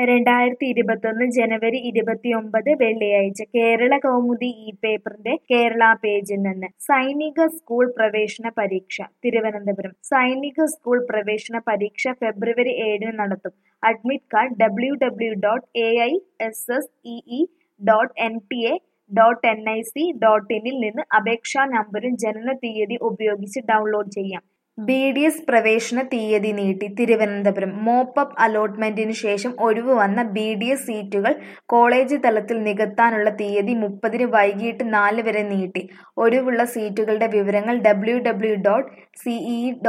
രണ്ടായിരത്തി ഇരുപത്തൊന്ന് ജനുവരി ഇരുപത്തിയൊമ്പത് വെള്ളിയാഴ്ച കേരള കൗമുദി ഈ പേപ്പറിന്റെ കേരള പേജിൽ നിന്ന് സൈനിക സ്കൂൾ പ്രവേശന പരീക്ഷ തിരുവനന്തപുരം സൈനിക സ്കൂൾ പ്രവേശന പരീക്ഷ ഫെബ്രുവരി ഏഴിന് നടത്തും admit card W W dot A I S S E E dot N T A dot N I C dot ഇനിൽ നിന്ന് അപേക്ഷാ നമ്പരും ജനന തീയതി ഉപയോഗിച്ച് ഡൗൺലോഡ് ചെയ്യാം ബി ഡി എസ് പ്രവേശന തീയതി നീട്ടി തിരുവനന്തപുരം മോപ്പപ്പ് അലോട്ട്മെന്റിനു ശേഷം ഒഴിവ് വന്ന ബി ഡി എസ് സീറ്റുകൾ കോളേജ് തലത്തിൽ നികത്താനുള്ള തീയതി മുപ്പതിന് വൈകിട്ട് നാല് വരെ നീട്ടി ഒഴിവുള്ള സീറ്റുകളുടെ വിവരങ്ങൾ ഡബ്ല്യു ഡബ്ല്യു ഡോട്ട് സിഇ